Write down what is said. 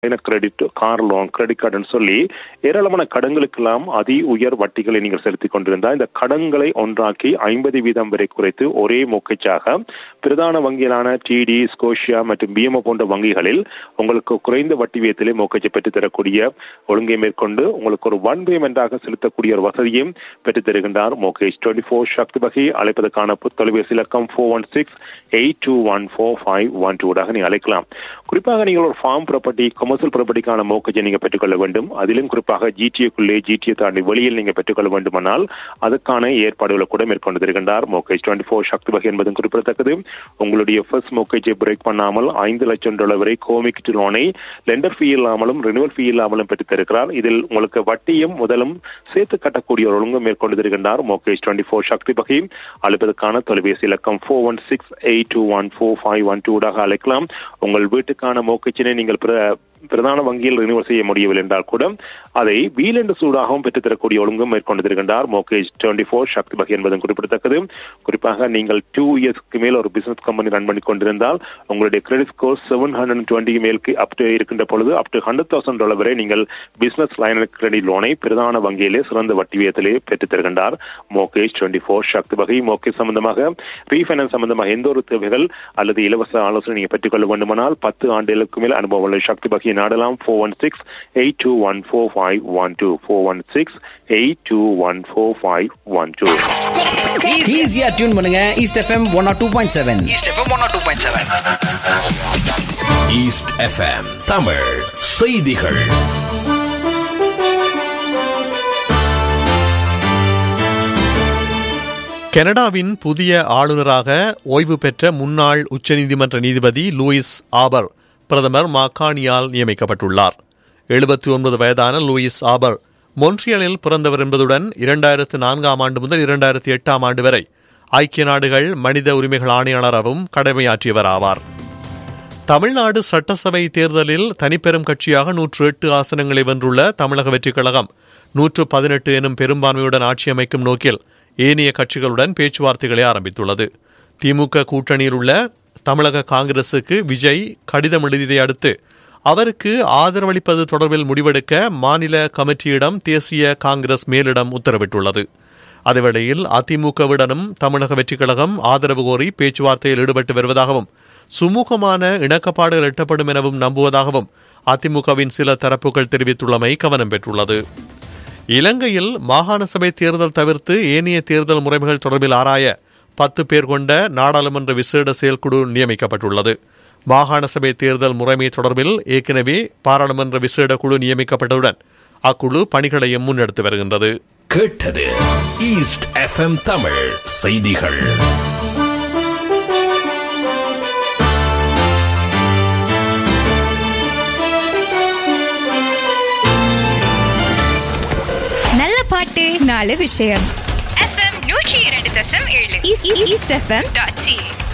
credit car loan credit கார்டுன்னு சொல்லி ஏராளமான கடன்களுக்கெல்லாம் அதி உயர் வட்டிகளை நீங்கள் செலுத்திக் கொண்டிருந்தால் இந்த கடன்களை ஒன்றாக்கி ஐம்பது வீதம் வரை குறைத்து ஒரே மொக்கைச்சாக பிரதான வங்கிகளான டிடி ஸ்கோஷியா மற்றும் பிஎம்ஓ போன்ற வங்கிகளில் உங்களுக்கு குறைந்த வட்டி வீதத்திலே மொக்கைச்சை பெற்றுத் தரக்கூடிய ஒழுங்கை மேற்கொண்டு உங்களுக்கு ஒரு ஒன் பேமெண்டாக செலுத்தக்கூடிய ஒரு வசதியும் பெற்றுத் தருகின்றார் மோகேஷ் டுவெண்ட்டி ஃபோர் சக்தி வகை அழைப்பதற்கான தொலைபேசி இலக்கம் four one six eight two one four five one டூடாக நீங்கள் அழைக்கலாம் குறிப்பாக நீங்கள் ஒரு ஃபார்ம் ப்ராப்பர்ட்டி கமர்ஷியல் ப்ராப்பர்ட்டிக்கான மோக்கஜை நீங்கள் பெற்றுக்கொள்ள வேண்டும் அதிலும் குறிப்பாக ஜிடிஏக்குள்ளே ஜிடிஏ தாண்டி வெளியில் நீங்கள் பெற்றுக்கொள்ள வேண்டுமானால் அதற்கான ஏற்பாடுகளை கூட மேற்கொண்டு தருகின்றார் மோக்கேஜ் டுவெண்ட்டி ஃபோர் சக்தி வகை என்பதும் குறிப்பிடத்தக்கது உங்களுடைய ஃபர்ஸ்ட் மோக்கேஜை பிரேக் பண்ணாமல் ஐந்து லட்சம் டாலர் வரை கோமிக்ட் லோனை லெண்டர் ஃபீ இல்லாமலும் ரினுவல் ஃபீ இல்லாமலும் பெற்றுத் தருகிறார் இதில் உங்களுக்கு வட்டியும் முதலும் சேர்த்து கட்டக்கூடிய ஒரு ஒழுங்கு மேற்கொண்டு தருகின்றார் மோகேஷ் டுவெண்ட்டி ஃபோர் சக்தி வகை அழைப்பதற்கான தொலைபேசி இலக்கம் four one six eight two one four five one டூடாக அழைக்கலாம் உங்கள் வீட்டுக்கான மோக்கச்சினை நீங்கள் பிர- பிரதான வங்கியில் ரினிவல் செய்ய முடியவில்லை என்றால் கூட அதை வீலெண்டு சூடாகவும் பெற்றுத்தரக்கூடிய ஒழுங்கும் மேற்கொண்டிருக்கின்றார் மோகேஜ் டுவெண்ட்டி ஃபோர் சக்தி வகை என்பதும் குறிப்பிடத்தக்கது குறிப்பாக நீங்கள் டூ இயர்ஸ்க்கு மேல் ஒரு பிசினஸ் கம்பெனி ரன் பண்ணி கொண்டிருந்தால் உங்களுடைய credit score seven hundred twenty மேலுக்கு அப் டு இருக்கின்ற பொழுது up to hundred thousand dollar வரை நீங்கள் பிசினஸ் லைன் கிரெடிட் லோனை பிரதான வங்கியிலே சிறந்த வட்டி விகிதத்திலே பெற்றுத் தருகின்றார் மோகேஷ் டுவெண்ட்டி ஃபோர் சக்தி வகை மோகேஷ் சம்பந்தமாக ரீஃபைனான்ஸ் சம்பந்தமாக எந்த ஒரு தேவைகள் அல்லது இலவச ஆலோசனை நீங்கள் பெற்றுக்கொள்ள வேண்டுமானால் பத்து ஆண்டுகளுக்கு மேல் அனுபவம் உள்ள சக்தி வகையை நாடலாம் four one six eight two one four five one two four one six eight two one four five one two ஈஸியா டியூன் பண்ணுங்க east FM one or two point seven east FM one two point seven east FM Tamil செய்திகள் கனடாவின் புதிய ஆளுநராக ஓய்வு பெற்ற முன்னாள் உச்சநீதிமன்ற நீதிபதி லூயிஸ் ஆபர் பிரதமர் மாக்கானியால் நியமிக்கப்பட்டுள்ளார் எழுபத்தி ஒன்பது வயதான லூயிஸ் ஆபர் மொன்ட்ரியலில் பிறந்தவர் என்பதுடன் இரண்டாயிரத்து நான்காம் ஆண்டு முதல் இரண்டாயிரத்தி எட்டாம் ஆண்டு வரை ஐக்கிய நாடுகள் மனித உரிமைகள் ஆணையாளராகவும் கடமையாற்றியவர் ஆவார் தமிழ்நாடு சட்டசபை தேர்தலில் தனிப்பெரும் கட்சியாக நூற்று எட்டு ஆசனங்களை வென்றுள்ள தமிழக வெற்றிக் கழகம் நூற்று பதினெட்டு எனும் பெரும்பான்மையுடன் ஆட்சி அமைக்கும் நோக்கில் ஏனைய கட்சிகளுடன் பேச்சுவார்த்தைகளை ஆரம்பித்துள்ளது திமுக கூட்டணியில் உள்ள தமிழக காங்கிரசுக்கு விஜய் கடிதம் எழுதியதை அடுத்து அவருக்கு ஆதரவளிப்பது தொடர்பில் முடிவெடுக்க மாநில கமிட்டியிடம் தேசிய காங்கிரஸ் மேலிடம் உத்தரவிட்டுள்ளது அதேவேளையில் அதிமுகவுடனும் தமிழக வெற்றிக் கழகம் ஆதரவு கோரி பேச்சுவார்த்தையில் ஈடுபட்டு வருவதாகவும் சுமூகமான இணக்கப்பாடுகள் எட்டப்படும் எனவும் நம்புவதாகவும் அதிமுகவின் சில தரப்புகள் தெரிவித்துள்ளமை கவனம் பெற்றுள்ளது இலங்கையில் மாகாண சபை தேர்தல் தவிர்த்து ஏனைய தேர்தல் முறைமைகள் தொடர்பில் ஆராய பத்து பேர் கொண்ட நாடாளுமன்ற விசேட செயற்குழு நியமிக்கப்பட்டுள்ளது மாகாண சபை தேர்தல் முறைமை தொடர்பில் ஏற்கனவே பாராளுமன்ற விசேட குழு நியமிக்கப்பட்டதுடன் அக்குழு பணிகளையும் முன்னெடுத்து வருகின்றது கேட்டது ஈஸ்ட் எஃப்எம் தமிழ் செய்திகள் நல்ல பாட்டு நாலு விஷயம் எஃப்எம் நூற்றி இரண்டு தசம் ஏழு ஈஸ்ட் எஃப்எம் டாட் சி